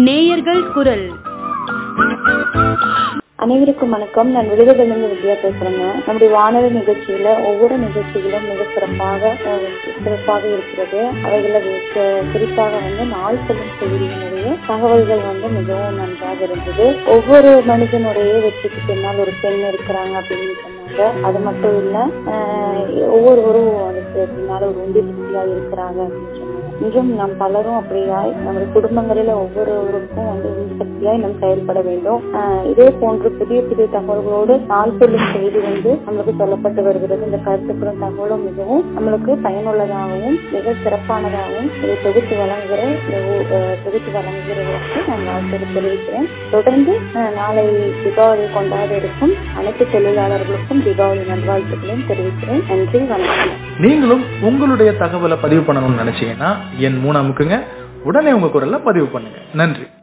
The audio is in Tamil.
நேயர்கள் குரல் அனைவருக்கும் வணக்கம் நான் விழுதுகளிலிருந்து வித்யா பேசுறேங்க நம்முடைய வானொலி நிகழ்ச்சியில ஒவ்வொரு நிகழ்ச்சிகளும் மிக சிறப்பாக அஹ், சிறப்பாக இருக்கிறது அவைகள குறிப்பாக வந்து நாள் செல்லும் செய்தியினுடைய தகவல்கள் வந்து மிகவும் நன்றாக இருந்தது ஒவ்வொரு மனிதனுடைய வெற்றிக்கு பின்னால் ஒரு பெண் இருக்கிறாங்க அப்படின்னு சொன்னாங்க அது மட்டும் இல்ல அஹ், ஒவ்வொருவரும் அதுக்கு பின்னால் ஒரு உண்டி சக்தியா இருக்கிறாங்க அப்படின்னு சொன்னாங்க இன்றும் நாம் பலரும் அப்படியாய் நம்முடைய குடும்பங்களில ஒவ்வொருவருக்கும் வந்து உண்டி சக்தியாய் நாம் செயல்பட வேண்டும் ஆஹ் இதே போன்று புதிய புதிய தகவல்களோடு நாள் சொல்லும் செய்தி வந்து நம்மளுக்கு சொல்லப்பட்டு வருகிறது இந்த கருத்துக்களும் தகவலும் மிகவும் நம்மளுக்கு பயனுள்ளதாகவும் மிக சிறப்பானதாகவும் இதை தொகுத்து வழங்குகிற இந்த ஊ- ஆஹ் தொகுத்து வழங்குகிறவர்களுக்கு நான் வாழ்த்து தெரிவிக்கிறேன் தொடர்ந்து ஆஹ் நாளை தீபாவளி கொண்டாட இருக்கும் அனைத்து தொழிலாளர்களுக்கும் தீபாவளி நல்வாழ்த்துக்களையும் தெரிவிக்கிறேன் நன்றி வணக்கம் நீங்களும் உங்களுடைய தகவலை பதிவு பண்ணணும்னு நினைச்சீங்கன்னா என் மூணு அமுக்குங்க உடனே உங்க குரல்ல பதிவு பண்ணுங்க நன்றி